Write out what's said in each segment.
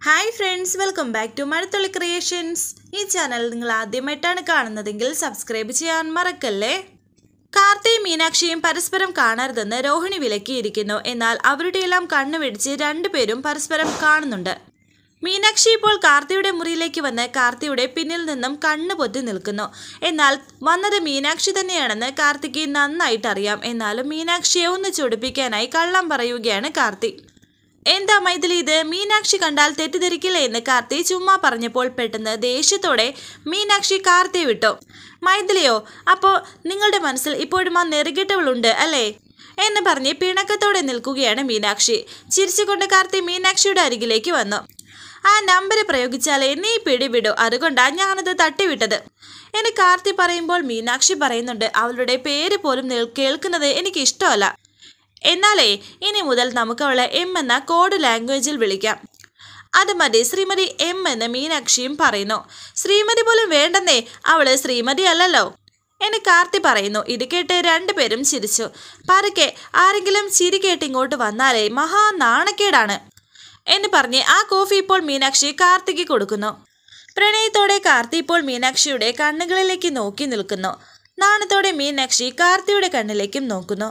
hi friends welcome back to Mazhathulli creations ഈ channel നിങ്ങൾ ആദ്യമായിട്ടാണ് കാണുന്നതെങ്കിൽ സബ്സ്ക്രൈബ് ചെയ്യാൻ മറക്കല്ലേ കാർത്തിയും മീനാക്ഷിയും പരസ്പരം കാണരുതെന്ന് രോഹിണി വിലക്കിയിരിക്കുന്നു എന്നാൽ അവരുടെയെല്ലാം കണ്ണു വെടിച്ച് രണ്ടുപേരും പരസ്പരം കാണുന്നുണ്ട് മീനാക്ഷി ഇപ്പോൾ കാർത്തിയുടെ മുറിയിലേക്ക് വന്ന് കാർത്തിയുടെ പിന്നിൽ നിന്നും കണ്ണു പൊത്തി നിൽക്കുന്നു എന്നാൽ വന്നത് മീനാക്ഷി തന്നെയാണെന്ന് കാർത്തിക്ക് നന്നായിട്ട് അറിയാം എന്നാലും മീനാക്ഷിയെ ഒന്ന് ചൊടിപ്പിക്കാനായി കള്ളം പറയുകയാണ് കാർത്തി എന്താ മൈഥിലി ഇത് മീനാക്ഷി കണ്ടാൽ തെറ്റിദ്ധരിക്കില്ലേ എന്ന് കാർത്തി ചുമ്മാ പറഞ്ഞപ്പോൾ പെട്ടെന്ന് ദേഷ്യത്തോടെ മീനാക്ഷി കാർത്തിയെ വിട്ടു മൈഥിലിയോ അപ്പോൾ നിങ്ങളുടെ മനസ്സിൽ ഇപ്പോഴും ആ നെറുകെട്ടവളുണ്ട് അല്ലേ എന്ന് പറഞ്ഞ് പിണക്കത്തോടെ നിൽക്കുകയാണ് മീനാക്ഷി ചിരിച്ചുകൊണ്ട് കാർത്തി മീനാക്ഷിയുടെ അരികിലേക്ക് വന്നു ആ നമ്പർ പ്രയോഗിച്ചാലേ നീ പിടിവിടൂ അതുകൊണ്ടാണ് ഞാനത് തട്ടിവിട്ടത് എന്ന് കാർത്തി പറയുമ്പോൾ മീനാക്ഷി പറയുന്നുണ്ട് അവളുടെ പേര് പോലും നിൽ- കേൾക്കുന്നത് എനിക്ക് ഇഷ്ടമല്ല എന്നാലേ ഇനി മുതൽ നമുക്ക് അവളെ എം എന്ന കോഡ് ലാംഗ്വേജിൽ വിളിക്കാം അത് മതി ശ്രീമതി എം എന്ന് മീനാക്ഷിയും പറയുന്നു ശ്രീമതി പോലും വേണ്ടെന്നേ അവള് ശ്രീമതി അല്ലല്ലോ എന്ന് കാർത്തി പറയുന്നു ഇത് കേട്ട് രണ്ടുപേരും ചിരിച്ചു പതുക്കെ ആരെങ്കിലും ചിരി കേട്ട് ഇങ്ങോട്ട് വന്നാലേ മഹാ നാണക്കേടാണ് എന്ന് പറഞ്ഞ് ആ കോഫി ഇപ്പോൾ മീനാക്ഷി കാർത്തിക്ക് കൊടുക്കുന്നു പ്രണയത്തോടെ കാർത്തി ഇപ്പോൾ മീനാക്ഷിയുടെ കണ്ണുകളിലേക്ക് നോക്കി നിൽക്കുന്നു നാണത്തോടെ മീനാക്ഷി കാർത്തിയുടെ കണ്ണിലേക്കും നോക്കുന്നു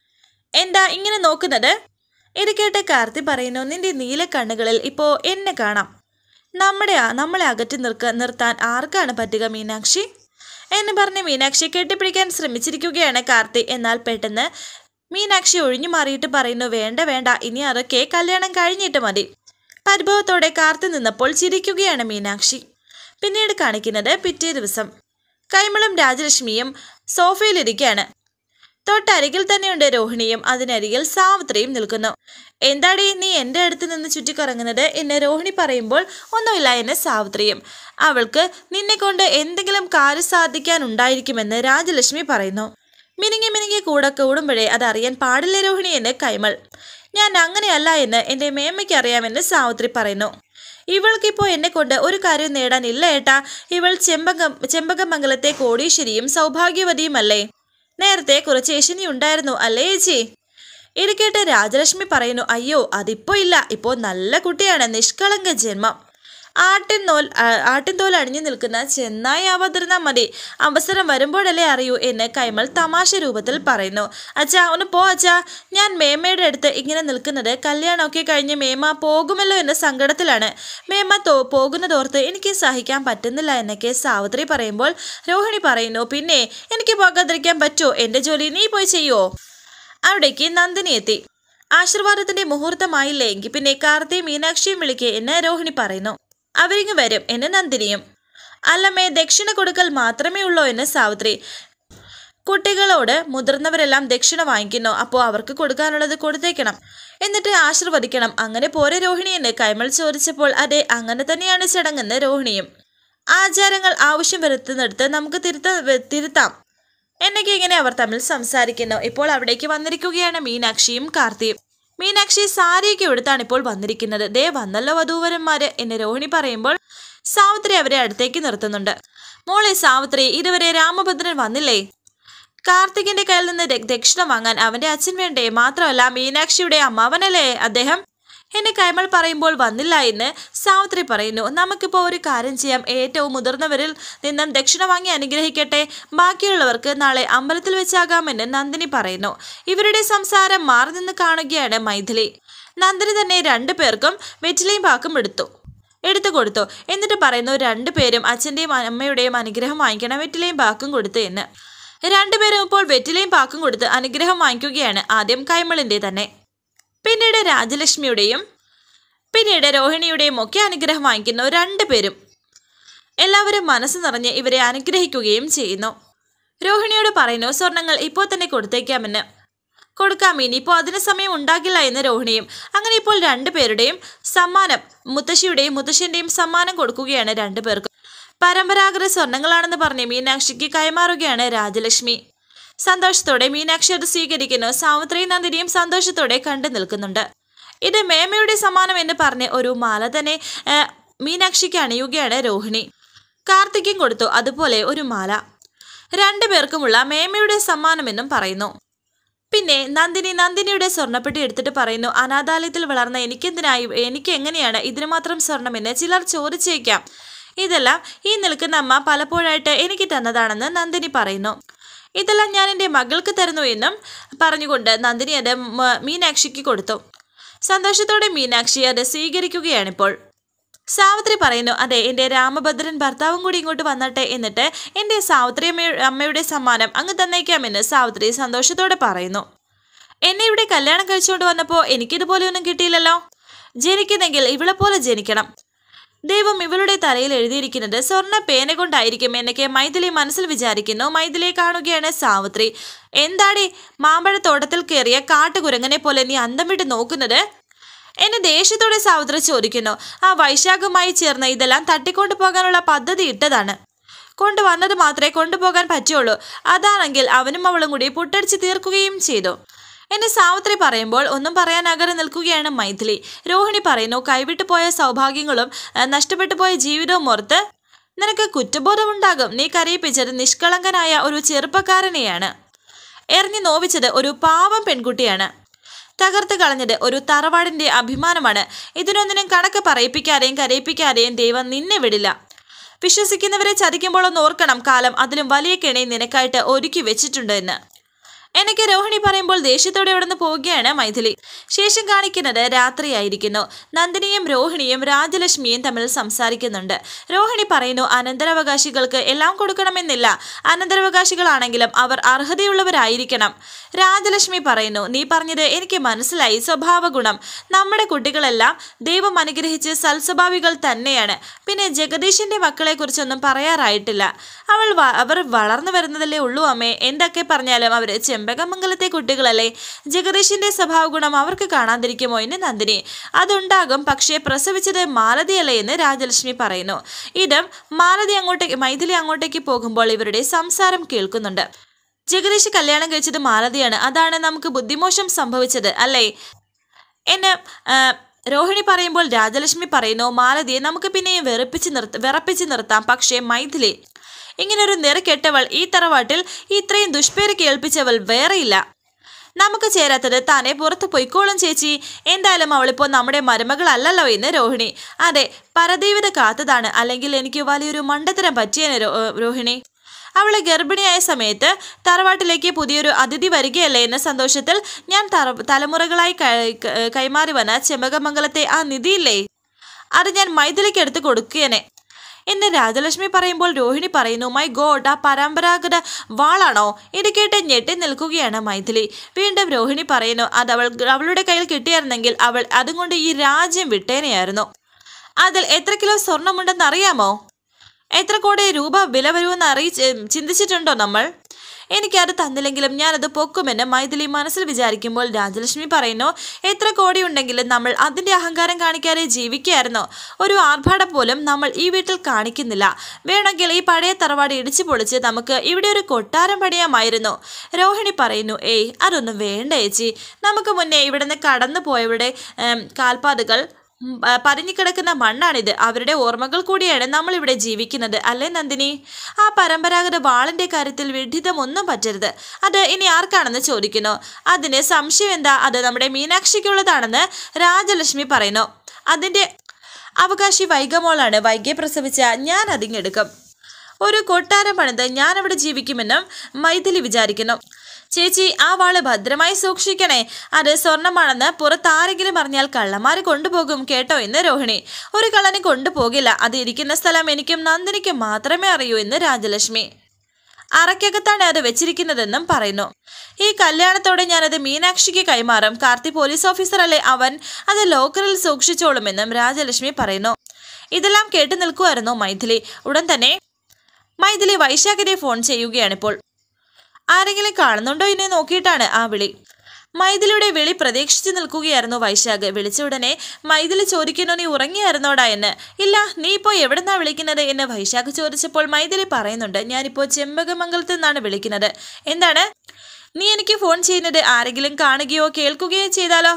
എന്താ ഇങ്ങനെ നോക്കുന്നത് ഇത് കേട്ട് കാർത്തി പറയുന്നു നിന്റെ നീല കണ്ണുകളിൽ ഇപ്പോൾ എന്നെ കാണാം നമ്മുടെ ആ- നമ്മളെ അകറ്റി നിർക്ക നിർത്താൻ ആർക്കാണ് പറ്റുക മീനാക്ഷി എന്ന് പറഞ്ഞ് മീനാക്ഷി കെട്ടിപ്പിടിക്കാൻ ശ്രമിച്ചിരിക്കുകയാണ് കാർത്തി എന്നാൽ പെട്ടെന്ന് മീനാക്ഷി ഒഴിഞ്ഞു മാറിയിട്ട് പറയുന്നു വേണ്ട വേണ്ട ഇനി അതൊക്കെ കല്യാണം കഴിഞ്ഞിട്ട് മതി പരിഭവത്തോടെ കാർത്തി നിന്നപ്പോൾ ചിരിക്കുകയാണ് മീനാക്ഷി പിന്നീട് കാണിക്കുന്നത് പിറ്റേ ദിവസം കൈമളും രാജലക്ഷ്മിയും സോഫയിലിരിക്കുകയാണ് തൊട്ടരികിൽ തന്നെയുണ്ട് രോഹിണിയും അതിനരികിൽ സാവിത്രിയും നിൽക്കുന്നു എന്താടി നീ എൻ്റെ അടുത്ത് നിന്ന് ചുറ്റിക്കറങ്ങുന്നത് എന്ന് രോഹിണി പറയുമ്പോൾ ഒന്നുമില്ല എന്ന് സാവിത്രിയും അവൾക്ക് നിന്നെ കൊണ്ട് എന്തെങ്കിലും കാര്യം സാധിക്കാനുണ്ടായിരിക്കുമെന്ന് രാജലക്ഷ്മി പറയുന്നു മിനുങ്ങി മിനുങ്ങി കൂടെ കൂടുമ്പോഴേ അതറിയാൻ പാടില്ല രോഹിണി എന്ന് കൈമൾ ഞാൻ അങ്ങനെയല്ല എന്ന് എൻ്റെ മേമ്മയ്ക്ക് അറിയാമെന്ന് സാവിത്രി പറയുന്നു ഇവൾക്കിപ്പോൾ എന്നെ കൊണ്ട് ഒരു കാര്യം നേടാനില്ല ഏട്ടാ ഇവൾ ചെമ്പകം ചെമ്പകമംഗലത്തെ കോടീശ്വരിയും സൗഭാഗ്യവതിയുമല്ലേ നേരത്തെ കുറച്ച് ഏശനി ഉണ്ടായിരുന്നു അല്ലേ ചേച്ചി ഇത് കേട്ട് രാജലക്ഷ്മി പറയുന്നു അയ്യോ അതിപ്പോ ഇല്ല ഇപ്പോൾ നല്ല കുട്ടിയാണ് നിഷ്കളങ്ക ജന്മം ആട്ടിൻ നോൽ ആ- ആട്ടിൻ തോൽ അണിഞ്ഞു നിൽക്കുന്ന ചെന്നായി ആവാതിരുന്നാൽ മതി അവസരം വരുമ്പോഴല്ലേ അറിയൂ എന്ന് കൈമൾ തമാശ രൂപത്തിൽ പറയുന്നു അച്ഛാ ഒന്ന് പോ അച്ഛാ ഞാൻ മേമ്മയുടെ അടുത്ത് ഇങ്ങനെ നിൽക്കുന്നത് കല്യാണമൊക്കെ കഴിഞ്ഞ് മേമ പോകുമല്ലോ എന്ന സങ്കടത്തിലാണ് മേമ തോ പോകുന്നതോർത്ത് എനിക്ക് സഹിക്കാൻ പറ്റുന്നില്ല എന്നൊക്കെ സാവിത്രി പറയുമ്പോൾ രോഹിണി പറയുന്നു പിന്നെ എനിക്ക് പോകാതിരിക്കാൻ പറ്റുമോ എൻ്റെ ജോലി നീ പോയി ചെയ്യുമോ അവിടേക്ക് നന്ദിനി എത്തി ആശീർവാദത്തിന്റെ മുഹൂർത്തമായില്ലേ എങ്കിൽ പിന്നെ കാർത്തി മീനാക്ഷിയും വിളിക്കേ എന്ന് രോഹിണി പറയുന്നു അവരിങ്ങ് വരും എന്ന് നന്ദിനിയും അല്ലമ്മേ ദക്ഷിണ കൊടുക്കൽ മാത്രമേ ഉള്ളൂ എന്ന് സാവിത്രി കുട്ടികളോട് മുതിർന്നവരെല്ലാം ദക്ഷിണ വാങ്ങിക്കുന്നു അപ്പോൾ അവർക്ക് കൊടുക്കാനുള്ളത് കൊടുത്തേക്കണം എന്നിട്ട് ആശീർവദിക്കണം അങ്ങനെ പോരെ രോഹിണി എന്ന് കൈമൾ ചോദിച്ചപ്പോൾ അതെ അങ്ങനെ തന്നെയാണ് ചടങ്ങെന്ന് രോഹിണിയും ആചാരങ്ങൾ ആവശ്യം വരുത്തുന്നിടത്ത് നമുക്ക് തിരുത്ത തിരുത്താം എന്നൊക്കെ ഇങ്ങനെ അവർ തമ്മിൽ സംസാരിക്കുന്നു ഇപ്പോൾ അവിടേക്ക് വന്നിരിക്കുകയാണ് മീനാക്ഷിയും കാർത്തിയും മീനാക്ഷി സാരിയൊക്കെ എടുത്താണ് ഇപ്പോൾ വന്നിരിക്കുന്നത് ദേ വന്നല്ലോ വധൂവരന്മാര് എന്ന് രോഹിണി പറയുമ്പോൾ സാവിത്രി അവരെ അടുത്തേക്ക് നിർത്തുന്നുണ്ട് മോളെ സാവിത്രി ഇതുവരെ രാമഭദ്രൻ വന്നില്ലേ കാർത്തികിന്റെ കയ്യിൽ നിന്ന് ദ- ദക്ഷിണ വാങ്ങാൻ അവന്റെ അച്ഛൻ വേണ്ടേ മാത്രമല്ല മീനാക്ഷിയുടെ അമ്മാവനല്ലേ അദ്ദേഹം എന്നെ കൈമൾ പറയുമ്പോൾ വന്നില്ല എന്ന് സാവിത്രി പറയുന്നു നമുക്കിപ്പോൾ ഒരു കാര്യം ചെയ്യാം ഏറ്റവും മുതിർന്നവരിൽ നിന്നും ദക്ഷിണ വാങ്ങി അനുഗ്രഹിക്കട്ടെ ബാക്കിയുള്ളവർക്ക് നാളെ അമ്പലത്തിൽ വെച്ചാകാമെന്ന് നന്ദിനി പറയുന്നു ഇവരുടെ സംസാരം മാറി നിന്ന് കാണുകയാണ് മൈഥിലി നന്ദിനി തന്നെ രണ്ടു പേർക്കും വെറ്റിലയും പാക്കും എടുത്തു എടുത്തു കൊടുത്തു എന്നിട്ട് പറയുന്നു രണ്ടുപേരും അച്ഛൻ്റെയും അമ്മയുടെയും അനുഗ്രഹം വാങ്ങിക്കണം വെറ്റിലയും പാക്കും കൊടുത്തു എന്ന് രണ്ടുപേരും ഇപ്പോൾ വെറ്റിലയും പാക്കും കൊടുത്ത് അനുഗ്രഹം വാങ്ങിക്കുകയാണ് ആദ്യം കൈമളിൻ്റെ തന്നെ പിന്നീട് രാജലക്ഷ്മിയുടെയും പിന്നീട് രോഹിണിയുടെയും ഒക്കെ അനുഗ്രഹം വാങ്ങിക്കുന്നു രണ്ടുപേരും എല്ലാവരും മനസ്സ് നിറഞ്ഞ് ഇവരെ അനുഗ്രഹിക്കുകയും ചെയ്യുന്നു രോഹിണിയോട് പറയുന്നു സ്വർണങ്ങൾ ഇപ്പോൾ തന്നെ കൊടുത്തേക്കാമെന്ന് കൊടുക്കാം ഇനിയിപ്പോൾ അതിന് സമയം ഉണ്ടാകില്ല എന്ന് രോഹിണിയും അങ്ങനെ ഇപ്പോൾ രണ്ടുപേരുടെയും സമ്മാനം മുത്തശ്ശിയുടെയും മുത്തശ്ശൻ്റെയും സമ്മാനം കൊടുക്കുകയാണ് രണ്ടുപേർക്കും പരമ്പരാഗത സ്വർണങ്ങളാണെന്ന് പറഞ്ഞ് മീനാക്ഷിക്ക് കൈമാറുകയാണ് രാജലക്ഷ്മി സന്തോഷത്തോടെ മീനാക്ഷി അത് സ്വീകരിക്കുന്നു സാവിത്രിയും നന്ദിനിയും സന്തോഷത്തോടെ കണ്ടു നിൽക്കുന്നുണ്ട് ഇത് മേമയുടെ സമ്മാനം എന്ന് പറഞ്ഞ് ഒരു മാല തന്നെ ആ, മീനാക്ഷിക്ക് അണിയുകയാണ് രോഹിണി കാർത്തിക്കും കൊടുത്തു അതുപോലെ ഒരു മാല രണ്ടുപേർക്കുമുള്ള മേമയുടെ സമ്മാനമെന്നും പറയുന്നു പിന്നെ നന്ദിനി നന്ദിനിയുടെ സ്വർണ്ണപ്പെട്ടി എടുത്തിട്ട് പറയുന്നു അനാഥാലയത്തിൽ വളർന്ന എനിക്കെന്തിനായി എനിക്ക് എങ്ങനെയാണ് ഇതിന് മാത്രം സ്വർണമെന്ന് ചിലർ ചോദിച്ചേക്കാം ഇതെല്ലാം ഈ നിൽക്കുന്ന അമ്മ പലപ്പോഴായിട്ട് എനിക്ക് തന്നതാണെന്ന് നന്ദിനി പറയുന്നു ഇതെല്ലാം ഞാൻ എൻ്റെ മകൾക്ക് തരുന്നു എന്നും പറഞ്ഞുകൊണ്ട് നന്ദിനി അത് മ- മീനാക്ഷിക്ക് കൊടുത്തു സന്തോഷത്തോടെ മീനാക്ഷി അത് സ്വീകരിക്കുകയാണിപ്പോൾ സാവിത്രി പറയുന്നു അതെ എൻ്റെ രാമഭദ്രൻ ഭർത്താവും കൂടി ഇങ്ങോട്ട് വന്നട്ടെ എന്നിട്ട് എൻ്റെ സാവിത്രി അമ്മ അമ്മയുടെ സമ്മാനം അങ്ങ് തന്നേക്കാമെന്ന് സാവിത്രി സന്തോഷത്തോടെ പറയുന്നു എന്നെ ഇവിടെ കല്യാണം കഴിച്ചുകൊണ്ട് വന്നപ്പോൾ എനിക്കിതുപോലെയൊന്നും കിട്ടിയില്ലല്ലോ ജനിക്കുന്നെങ്കിൽ ഇവളെ പോലെ ജനിക്കണം ദൈവം ഇവളുടെ തലയിൽ എഴുതിയിരിക്കുന്നത് സ്വർണ്ണ പേന കൊണ്ടായിരിക്കും എന്നൊക്കെ മൈഥിലി മനസ്സിൽ വിചാരിക്കുന്നു മൈഥിലിയെ കാണുകയാണ് സാവിത്രി എന്താടി മാമ്പഴത്തോട്ടത്തിൽ കയറിയ കാട്ടുകുരങ്ങനെ പോലെ നീ അന്തം വിട്ട് നോക്കുന്നത് എന്നെ ദേഷ്യത്തോടെ സാവിത്രി ചോദിക്കുന്നു ആ വൈശാഖുമായി ചേർന്ന് ഇതെല്ലാം തട്ടിക്കൊണ്ടു പോകാനുള്ള പദ്ധതി ഇട്ടതാണ് കൊണ്ടുവന്നത് മാത്രമേ കൊണ്ടുപോകാൻ പറ്റുള്ളൂ അതാണെങ്കിൽ അവനും അവളും കൂടി പുട്ടടിച്ച് തീർക്കുകയും ചെയ്തു എന്നെ സാവിത്രി പറയുമ്പോൾ ഒന്നും പറയാനാകാതെ നിൽക്കുകയാണ് മൈഥിലി രോഹിണി പറയുന്നു കൈവിട്ടു പോയ സൗഭാഗ്യങ്ങളും ആ, നഷ്ടപ്പെട്ടു പോയ ജീവിതവും ഓർത്ത് നിനക്ക് കുറ്റബോധമുണ്ടാകും നീ കരയിപ്പിച്ചത് നിഷ്കളങ്കനായ ഒരു ചെറുപ്പക്കാരനെയാണ് എറിഞ്ഞു നോവിച്ചത് ഒരു പാവം പെൺകുട്ടിയാണ് തകർത്ത് കളഞ്ഞത് ഒരു തറവാടിന്റെ അഭിമാനമാണ് ഇതിനൊന്നിനും കണക്ക് പറയിപ്പിക്കാതെയും കരയിപ്പിക്കാതെയും ദൈവം നിന്നെ വിടില്ല വിശ്വസിക്കുന്നവരെ ചതിക്കുമ്പോൾ ഒന്ന് ഓർക്കണം കാലം അതിലും വലിയ കെണി നിനക്കായിട്ട് ഒരുക്കി വെച്ചിട്ടുണ്ട് എന്ന് എനിക്ക് രോഹിണി പറയുമ്പോൾ ദേഷ്യത്തോടെ അവിടെ നിന്ന് പോവുകയാണ് മൈഥിലി ശേഷം കാണിക്കുന്നത് രാത്രിയായിരിക്കുന്നു നന്ദിനിയും രോഹിണിയും രാജലക്ഷ്മിയും തമ്മിൽ സംസാരിക്കുന്നുണ്ട് രോഹിണി പറയുന്നു അനന്തരാവകാശികൾക്ക് എല്ലാം കൊടുക്കണമെന്നില്ല അനന്തരാവകാശികളാണെങ്കിലും അവർ അർഹതയുള്ളവരായിരിക്കണം രാജലക്ഷ്മി പറയുന്നു നീ പറഞ്ഞത് എനിക്ക് മനസ്സിലായി സ്വഭാവ ഗുണം നമ്മുടെ കുട്ടികളെല്ലാം ദൈവം അനുഗ്രഹിച്ച് സൽസ്വഭാവികൾ തന്നെയാണ് പിന്നെ ജഗദീഷിന്റെ മക്കളെ കുറിച്ചൊന്നും പറയാറായിട്ടില്ല അവൾ വ- അവർ വളർന്നു വരുന്നതല്ലേ ഉള്ളൂ അമ്മേ എന്തൊക്കെ പറഞ്ഞാലും അവർ ചെമ്പകമംഗലത്തെ കുട്ടികളല്ലേ ജഗദീഷിന്റെ സ്വഭാവ ഗുണം അവർക്ക് കാണാതിരിക്കുമോ എന്ന് നന്ദിനി അതുണ്ടാകും പക്ഷേ പ്രസവിച്ചത് മാലതിയല്ലേ എന്ന് രാജലക്ഷ്മി പറയുന്നു ഇതും മാലതി അങ്ങോട്ടേക്ക് മൈഥിലി അങ്ങോട്ടേക്ക് പോകുമ്പോൾ ഇവരുടെ സംസാരം കേൾക്കുന്നുണ്ട് ജഗദീഷ് കല്യാണം കഴിച്ചത് മാലതിയാണ് അതാണ് നമുക്ക് ബുദ്ധിമോശം സംഭവിച്ചത് അല്ലേ എന്നെ ആ, രോഹിണി പറയുമ്പോൾ രാജലക്ഷ്മി പറയുന്നു മാലതിയെ നമുക്ക് പിന്നെയും വെറുപ്പിച്ച് നിർത്ത വിറപ്പിച്ച് നിർത്താം പക്ഷേ മൈഥിലി ഇങ്ങനൊരു നിറക്കെട്ടവൾ ഈ തറവാട്ടിൽ ഇത്രയും ദുഷ്പേര് കേൾപ്പിച്ചവൾ വേറെയില്ല നമുക്ക് ചേരാത്തത് താനെ പുറത്ത് പൊയ്ക്കോളും ചേച്ചി എന്തായാലും അവളിപ്പോൾ നമ്മുടെ മരുമകളല്ലല്ലോ എന്ന് രോഹിണി അതെ പരദൈവത കാത്തതാണ് അല്ലെങ്കിൽ എനിക്ക് വലിയൊരു മണ്ടത്തരം പറ്റിയേനെ രോ- ഏ, രോഹിണി അവളെ ഗർഭിണിയായ സമയത്ത് തറവാട്ടിലേക്ക് പുതിയൊരു അതിഥി വരികയല്ലേ എന്ന സന്തോഷത്തിൽ ഞാൻ തറ തലമുറകളായി കൈ- ക- കൈമാറി വന്ന ചെമ്പകമംഗലത്തെ ആ നിധിയില്ലേ അത് ഞാൻ മൈഥിലിക്ക് എടുത്ത് കൊടുക്കുകനെ എന്ന് രാജലക്ഷ്മി പറയുമ്പോൾ രോഹിണി പറയുന്നു മൈ ഗോഡ് ആ പരമ്പരാഗത വാളാണോ ഇത് കേട്ട് ഞെട്ടി നിൽക്കുകയാണ് മൈഥിലി വീണ്ടും രോഹിണി പറയുന്നു അത് അവൾ അവളുടെ കയ്യിൽ കിട്ടിയായിരുന്നെങ്കിൽ അവൾ അതും കൊണ്ട് ഈ രാജ്യം വിട്ടേനെയായിരുന്നു അതിൽ എത്ര കിലോ സ്വർണമുണ്ടെന്ന് അറിയാമോ എത്ര കോടി രൂപ വില വരുമെന്ന് അറിയിച്ച് ചിന്തിച്ചിട്ടുണ്ടോ നമ്മൾ എനിക്കത് തന്നില്ലെങ്കിലും ഞാനത് പൊക്കുമെന്ന് മൈഥിലി മനസ്സിൽ വിചാരിക്കുമ്പോൾ രാജലക്ഷ്മി പറയുന്നു എത്ര കോടി ഉണ്ടെങ്കിലും നമ്മൾ അതിൻ്റെ അഹങ്കാരം കാണിക്കാതെ ജീവിക്കുകയായിരുന്നോ ഒരു ആർഭാടം പോലും നമ്മൾ ഈ വീട്ടിൽ കാണിക്കുന്നില്ല വേണമെങ്കിൽ ഈ പഴയ തറവാട് ഇടിച്ചു പൊളിച്ച് നമുക്ക് ഇവിടെ ഒരു കൊട്ടാരം പണിയാമായിരുന്നു രോഹിണി പറയുന്നു ഏയ് അതൊന്നും വേണ്ട ചേച്ചി നമുക്ക് മുന്നേ ഇവിടുന്ന് കടന്നു പോയവരുടെ ഏം, കാൽപ്പാടുകൾ ഉം, പ- പതിഞ്ഞുകിടക്കുന്ന മണ്ണാണിത് അവരുടെ ഓർമ്മകൾ കൂടിയാണ് നമ്മളിവിടെ ജീവിക്കുന്നത് അല്ലേ നന്ദിനി ആ പരമ്പരാഗത വാളിന്റെ കാര്യത്തിൽ വിഡിതം ഒന്നും പറ്റരുത് അത് ഇനി ആർക്കാണെന്ന് ചോദിക്കുന്നു അതിന് സംശയം എന്താ അത് നമ്മുടെ മീനാക്ഷിക്കുള്ളതാണെന്ന് രാജലക്ഷ്മി പറയുന്നു അതിന്റെ അവകാശി വൈഗമോളാണ് വൈകിയെ പ്രസവിച്ച ഞാൻ അതിങ്ങെടുക്കും ഒരു കൊട്ടാരം പണിത് ഞാൻ അവിടെ ജീവിക്കുമെന്നും മൈഥിലി വിചാരിക്കുന്നു ചേച്ചി ആ വാള് ഭദ്രമായി സൂക്ഷിക്കണേ അത് സ്വർണമാണെന്ന് പുറത്താരെങ്കിലും അറിഞ്ഞാൽ കള്ളന്മാര് കൊണ്ടുപോകും കേട്ടോ എന്ന് രോഹിണി ഒരു കള്ളനെ കൊണ്ടുപോകില്ല അത് ഇരിക്കുന്ന സ്ഥലം എനിക്കും നന്ദിനിക്കും മാത്രമേ അറിയൂ എന്ന് രാജലക്ഷ്മി അറയ്ക്കകത്താണ് അത് വെച്ചിരിക്കുന്നതെന്നും പറയുന്നു ഈ കല്യാണത്തോടെ ഞാനത് മീനാക്ഷിക്ക് കൈമാറും കാർത്തി പോലീസ് ഓഫീസറല്ലേ അവൻ അത് ലോക്കറിൽ സൂക്ഷിച്ചോളുമെന്നും രാജലക്ഷ്മി പറയുന്നു ഇതെല്ലാം കേട്ടു നിൽക്കുമായിരുന്നു മൈഥിലി ഉടൻ തന്നെ മൈഥിലി വൈശാഖിനെ ഫോൺ ചെയ്യുകയാണിപ്പോൾ ആരെങ്കിലും കാണുന്നുണ്ടോ എന്നെ നോക്കിയിട്ടാണ് ആ വിളി മൈഥിലിയുടെ വിളി പ്രതീക്ഷിച്ചു നിൽക്കുകയായിരുന്നു വൈശാഖ് വിളിച്ച ഉടനെ മൈഥിലി ചോദിക്കുന്നു നീ ഉറങ്ങിയായിരുന്നോടാ എന്ന് ഇല്ല നീ ഇപ്പോൾ എവിടുന്നാ വിളിക്കുന്നത് എന്ന് വൈശാഖ് ചോദിച്ചപ്പോൾ മൈഥിലി പറയുന്നുണ്ട് ഞാനിപ്പോൾ ചെമ്പകമംഗലത്ത് നിന്നാണ് വിളിക്കുന്നത് എന്താണ് നീ എനിക്ക് ഫോൺ ചെയ്യുന്നത് ആരെങ്കിലും കാണുകയോ കേൾക്കുകയോ ചെയ്താലോ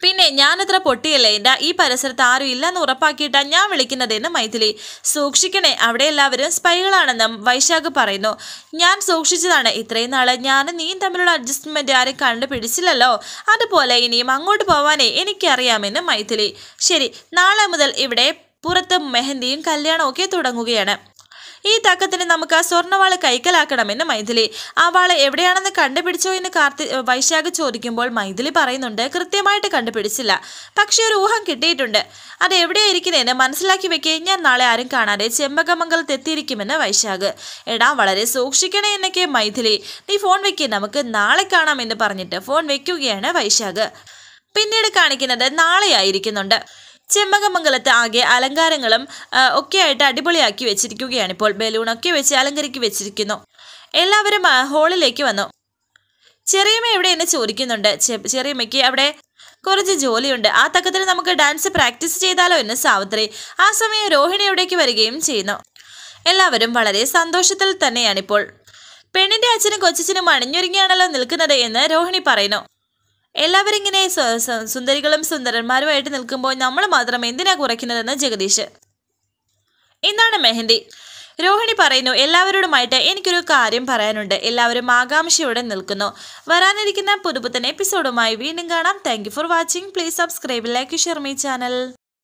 പിന്നെ ഞാനത്ര പൊട്ടിയല്ലേ എൻ്റെ ഈ പരിസരത്ത് ആരും ഇല്ലെന്ന് ഉറപ്പാക്കിയിട്ടാ ഞാൻ വിളിക്കുന്നതെന്ന് മൈഥിലി സൂക്ഷിക്കണേ അവിടെ എല്ലാവരും സ്പൈകളാണെന്നും വൈശാഖ് പറയുന്നു ഞാൻ സൂക്ഷിച്ചതാണ് ഇത്രയും നാള് ഞാനും നീയും തമ്മിലുള്ള അഡ്ജസ്റ്റ്മെന്റ് ആരും കണ്ടുപിടിച്ചില്ലല്ലോ അതുപോലെ ഇനിയും അങ്ങോട്ട് പോവാനേ എനിക്കറിയാമെന്ന് മൈഥിലി ശരി നാളെ മുതൽ ഇവിടെ പുറത്ത് മെഹന്തിയും കല്യാണവും ഒക്കെ തുടങ്ങുകയാണ് ഈ തക്കത്തിന് നമുക്ക് ആ സ്വർണ്ണവാള് കൈക്കലാക്കണമെന്ന് മൈഥിലി ആ വാള് എവിടെയാണെന്ന് കണ്ടുപിടിച്ചോ എന്ന് കാർത്തി വൈശാഖ് ചോദിക്കുമ്പോൾ മൈഥിലി പറയുന്നുണ്ട് കൃത്യമായിട്ട് കണ്ടുപിടിച്ചില്ല പക്ഷെ ഒരു ഊഹം കിട്ടിയിട്ടുണ്ട് അത് എവിടെയായിരിക്കുന്നതെന്ന് മനസ്സിലാക്കി വെക്കേ ഞാൻ നാളെ ആരും കാണാതെ ചെമ്പകമംഗലത്ത് എത്തിയിരിക്കുമെന്ന് വൈശാഖ് എടാ വളരെ സൂക്ഷിക്കണേ എന്നൊക്കെ മൈഥിലി നീ ഫോൺ വെക്കേ നമുക്ക് നാളെ കാണാമെന്ന് പറഞ്ഞിട്ട് ഫോൺ വെക്കുകയാണ് വൈശാഖ് പിന്നീട് കാണിക്കുന്നത് നാളെയായിരിക്കുന്നുണ്ട് ചെമ്മകമംഗലത്ത് ആകെ അലങ്കാരങ്ങളും ആ, ഒക്കെ ആയിട്ട് അടിപൊളിയാക്കി വെച്ചിരിക്കുകയാണ് ഇപ്പോൾ ബലൂണൊക്കെ വെച്ച് അലങ്കരിക്കി വെച്ചിരിക്കുന്നു എല്ലാവരും ആ, ഹാളിലേക്ക് വന്നു ചെറിയമ്മ എവിടെ എന്ന് ചോദിക്കുന്നുണ്ട് ചെ- ചെറിയമ്മയ്ക്ക് അവിടെ കുറച്ച് ജോലിയുണ്ട് ആ തക്കത്തിൽ നമുക്ക് ഡാൻസ് പ്രാക്ടീസ് ചെയ്താലോ എന്ന് സാവിത്രി ആ സമയം രോഹിണി എവിടേക്ക് വരികയും ചെയ്യുന്നു എല്ലാവരും വളരെ സന്തോഷത്തിൽ തന്നെയാണിപ്പോൾ പെണ്ണിന്റെ അച്ഛനും കൊച്ചച്ഛനും അണിഞ്ഞൊരുങ്ങിയാണല്ലോ നിൽക്കുന്നത് എന്ന് രോഹിണി പറയുന്നു എല്ലാവരും ഇങ്ങനെ സ- സ- സുന്ദരികളും സുന്ദരന്മാരുമായിട്ട് നിൽക്കുമ്പോൾ നമ്മൾ മാത്രം എന്തിനാ കുറയ്ക്കുന്നതെന്ന് ജഗദീഷ് ഇന്നാണ് മെഹന്തി രോഹിണി പറയുന്നു എല്ലാവരോടുമായിട്ട് എനിക്കൊരു കാര്യം പറയാനുണ്ട് എല്ലാവരും ആകാംക്ഷയോടെ നിൽക്കുന്നു വരാനിരിക്കുന്ന പുതുപുത്തൻ എപ്പിസോഡുമായി വീണ്ടും കാണാം thank for watching please subscribe like share my channel